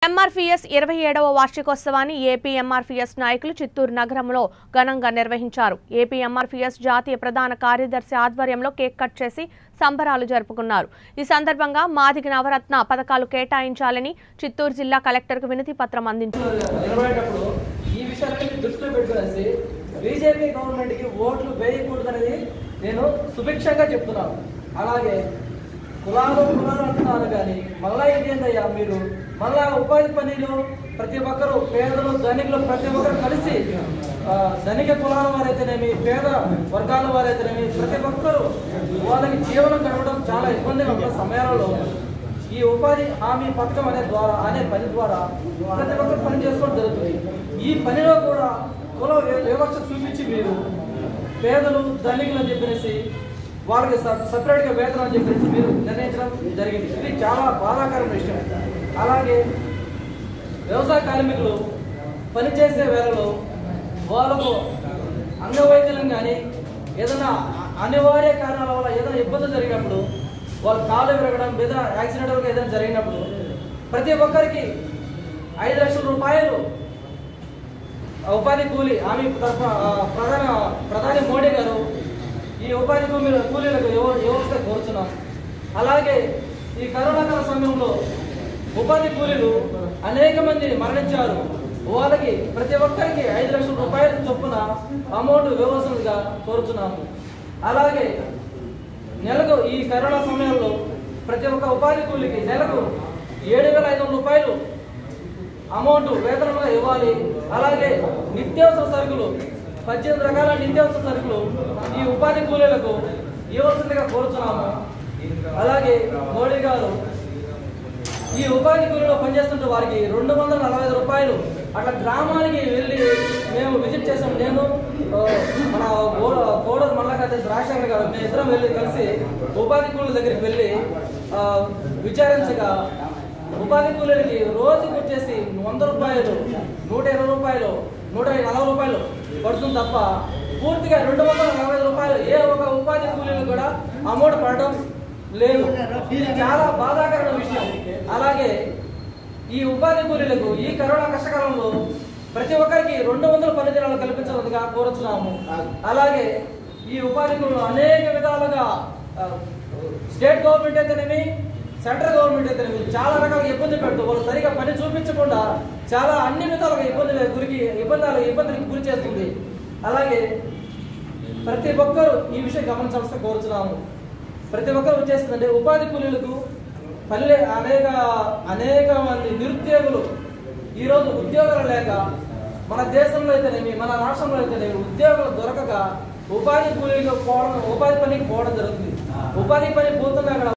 MRPS ఇరవై ఏడవ వార్షికోత్సవాన్ని AP MRPS నాయకులు చిత్తూరు నగరంలో ఘనంగా నిర్వహించారు ఏపీ ఎంఆర్పీఎస్ జాతీయ ప్రధాన కార్యదర్శి ఆధ్వర్యంలో కేక్ కట్ చేసి సంబరాలు జరుపుకున్నారు ఈ సందర్భంగా మాదిగ నవరత్న పథకాలు కేటాయించాలని చిత్తూరు జిల్లా కలెక్టర్కు వినతి పత్రం అందించారు నిలబడేటప్పుడు ఈ విషయాన్ని దృష్టిలో పెట్టుకునేసి బీజేపీ గవర్నమెంట్ కి ఓట్లు వేయకూడదనేది నేను సుభిక్షంగా చెప్తున్నాను అలాగే కులాలు కులాలు అంటున్నారు కానీ మళ్ళా ఇదేందయ్యా మీరు మళ్ళా ఉపాధి పనిలో ప్రతి ఒక్కరు పేదలు ధనికులు ప్రతి ఒక్కరు కలిసి ఆ, ధనిక కులాల వారైతేనేమి పేద వర్గాల వారైతేనేమి ప్రతి ఒక్కరు వాళ్ళకి జీవనం గడపడం చాలా ఇబ్బందిగా ఉన్న సమయాలలో ఈ ఉపాధి హామీ పథకం అనే ద్వారా అనే పని ద్వారా ప్రతి ఒక్కరు పని చేసుకోవడం జరుగుతుంది ఈ పనిలో కూడా కుల వి- వివక్ష చూపించి మీరు పేదలు ధనికులు అని చెప్పేసి వాళ్ళకి స- సపరేట్గా వేతనం అని చెప్పేసి మీరు నిర్ణయించడం జరిగింది ఇది చాలా బాధాకరమైన విషయం అలాగే వ్యవసాయ కార్మికులు పనిచేసే వేళలో వాళ్ళకు అంగవైకల్యం కానీ ఏదైనా అ- అనివార్య కారణాల వల్ల ఏదైనా ఇబ్బంది జరిగినప్పుడు వాళ్ళు కాలు విరగడం ఏదైనా యాక్సిడెంట్ వల్ల ఏదైనా జరిగినప్పుడు ప్రతి ఒక్కరికి ఐదు లక్షల రూపాయలు ఆ ఉపాధి కూలీ ఆమె తరఫున ఆ, ప్రధాన ప్రధాని మోడీ గారు ఈ ఉపాధి కూలీ కూలీలకు ఎవ- వ్యవస్థ కోరుతున్నాం అలాగే ఈ కరోనా కాల సమయంలో ఉపాధి కూలీలు అనేక మంది మరణించారు వాళ్ళకి ప్రతి ఒక్కరికి ఐదు లక్షల రూపాయల చొప్పున అమౌంట్ వ్యవస్థలుగా కోరుతున్నాము అలాగే నెలకు ఈ కరోనా సమయంలో ప్రతి ఒక్క ఉపాధి కూలీకి నెలకు ఏడు వేల ఐదు వందల రూపాయలు అమౌంట్ వేతనంగా ఇవ్వాలి అలాగే నిత్యావసర సరుకులు పద్దెనిమిది రకాల నిత్యావసర సరుకులు ఈ ఉపాధి కూలీలకు ఇవ్వాల్సిందిగా కోరుతున్నాము అలాగే మోడీ గారు ఈ ఉపాధి కూలీలో పనిచేస్తుంటే వారికి రెండు వందల నలభై ఐదు రూపాయలు అట్లా గ్రామానికి వెళ్ళి మేము విజిట్ చేసాం నేను ఆ, మన కోడ- కోడూరు మల్లకాత రాజశేఖర్ గారు మేము ఇద్దరం వెళ్ళి కలిసి ఉపాధి కూలీల దగ్గరికి వెళ్ళి ఆ, విచారించగా ఉపాధి కూలీలకి రోజుకి వచ్చేసి వంద రూపాయలు నూట ఇరవై రూపాయలు నూట నలభై రూపాయలు పడుతుంది తప్ప పూర్తిగా రెండు వందల నలభై ఐదు రూపాయలు ఏ ఒక ఉపాధి కూలీలు కూడా అమౌంట్ పడడం లేదు ఇది చాలా బాధాకరమైన విషయం అలాగే ఈ ఉపాధి కూలీలకు ఈ కరోనా కష్టకాలంలో ప్రతి ఒక్కరికి రెండు వందల పని దినాలు కల్పించాలని కోరుచున్నాము అలాగే ఈ ఉపాధి కూలీలు అనేక విధాలుగా ఆ, స్టేట్ గవర్నమెంట్ అయితేనేమి సెంట్రల్ గవర్నమెంట్ అయితేనేమి చాలా రకాల ఇబ్బంది పెడుతూ వాళ్ళు సరిగా పని చూపించకుండా చాలా అన్ని విధాలుగా ఇబ్బంది గురికి ఇబ్బందులు ఇబ్బందులకు గురి చేస్తుంది అలాగే ప్రతి ఒక్కరూ ఈ విషయం గమనించాల్సిన కోరుచున్నాము ప్రతి ఒక్కరు వచ్చేస్తుందంటే ఉపాధి కూలీలకు పల్లె అనేక అనేక మంది నిరుద్యోగులు ఈరోజు ఉద్యోగాలు లేక మన దేశంలో అయితేనేమి మన రాష్ట్రంలో అయితేనేమి ఉద్యోగాలు దొరకక ఉపాధి కూలీలకు పోవడం ఉపాధి పనికి పోవడం జరుగుతుంది ఉపాధి పని పోతున్నా అక్కడ